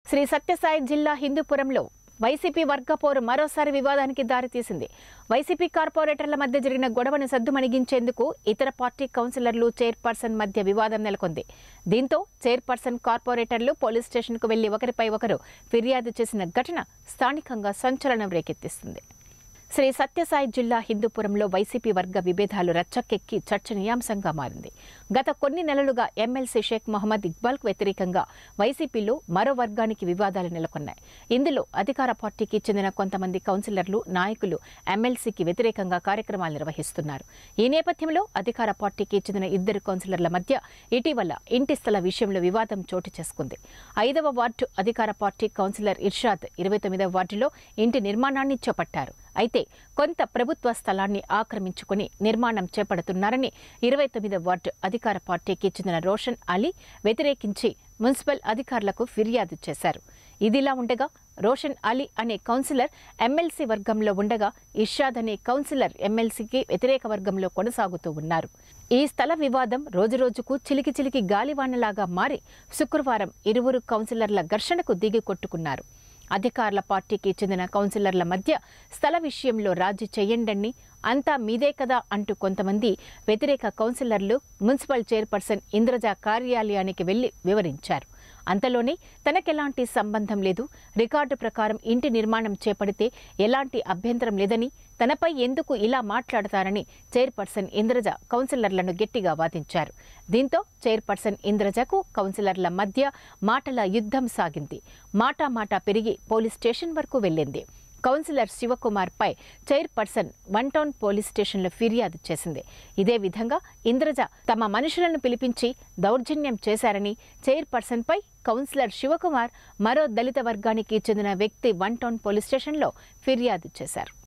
శ్రీ సత్యసాయి జిల్లా హిందూపురంలో వైసీపీ వర్గపోరు మరోసారి వివాదానికి దారితీసింది వైసీపీ కార్పొరేటర్ల మధ్య జరిగిన గొడవను సద్దుమణిగించేందుకు ఇతర పార్టీ కౌన్సిలర్లు చైర్పర్సన్ మధ్య వివాదం నెలకొంది దీంతో చైర్పర్సన్ కార్పొరేటర్లు పోలీస్ స్టేషన్కు వెళ్లి ఒకరిపై ఒకరు ఫిర్యాదు చేసిన ఘటన స్థానికంగా సంచలనం రేకెత్తిస్తుంది శ్రీ సత్యసాయి జిల్లా హిందూపురంలో వైసీపీ వర్గ విభేదాలు రచ్చకెక్కి చర్చనీయాంశంగా మారింది గత కొన్ని నెలలుగా ఎమ్మెల్సీ షేక్ మొహమ్మద్ ఇక్బాల్కు వ్యతిరేకంగా వైసీపీలో మరో వర్గానికి వివాదాలు నెలకొన్నాయి ఇందులో అధికార పార్టీకి చెందిన కొంతమంది కౌన్సిలర్లు నాయకులు ఎమ్మెల్సీకి వ్యతిరేకంగా కార్యక్రమాలు నిర్వహిస్తున్నారు ఈ నేపథ్యంలో అధికార పార్టీకి చెందిన ఇద్దరు కౌన్సిలర్ల మధ్య ఇటీవల ఇంటి స్థల విషయంలో వివాదం చోటు చేసుకుంది ఐదవ వార్డు అధికార పార్టీ కౌన్సిలర్ ఇర్షాద్ ఇరవై తొమ్మిదవ వార్డులో ఇంటి నిర్మాణాన్ని చేపట్టారు అయితే కొంత ప్రభుత్వ స్థలాన్ని ఆక్రమించుకుని నిర్మాణం చేపడుతున్నారని ఇరవై తొమ్మిదవ వార్డు అధికార పార్టీకి చెందిన రోషన్ అలీ వ్యతిరేకించి మున్సిపల్ అధికారులకు ఫిర్యాదు చేశారు ఇదిలా ఉండగా రోషన్ అలీ అనే కౌన్సిలర్ ఎమ్మెల్సీ వర్గంలో ఉండగా ఇర్షాద్ అనే కౌన్సిలర్ ఎమ్మెల్సీకి వ్యతిరేక వర్గంలో కొనసాగుతూ ఉన్నారు ఈ స్థల వివాదం రోజురోజుకు చిలికి చిలికి గాలివానలాగా మారి శుక్రవారం ఇరువురు కౌన్సిలర్ల ఘర్షణకు దిగి కొట్టుకున్నారు అధికారుల పార్టీకి చెందిన కౌన్సిలర్ల మధ్య స్థల విషయంలో రాజీ చేయండని అంతా మీదే కదా అంటూ కొంతమంది వ్యతిరేక కౌన్సిలర్లు మున్సిపల్ చైర్పర్సన్ ఇంద్రజ కార్యాలయానికి వెళ్లి వివరించారు అంతలోనే తనకెలాంటి సంబంధం లేదు రికార్డు ప్రకారం ఇంటి నిర్మాణం చేపడితే ఎలాంటి అభ్యంతరం లేదని తనపై ఎందుకు ఇలా మాట్లాడతారని చైర్పర్సన్ ఇంద్రజ కౌన్సిలర్లను గట్టిగా వాదించారు దీంతో చైర్పర్సన్ ఇంద్రజకు కౌన్సిలర్ల మధ్య మాటల యుద్ధం సాగింది మాటామాటా పెరిగి పోలీస్ స్టేషన్ వరకు వెళ్ళింది కౌన్సిలర్ శివకుమార్ పై చైర్పర్సన్ వన్ టౌన్ పోలీస్ స్టేషన్లో ఫిర్యాదు చేసింది ఇదే విధంగా ఇంద్రజ తమ మనుషులను పిలిపించి దౌర్జన్యం చేశారని చైర్పర్సన్ పై కౌన్సిలర్ శివకుమార్ మరో దళిత వర్గానికి చెందిన వ్యక్తి వన్ టౌన్ పోలీస్ స్టేషన్లో ఫిర్యాదు చేశారు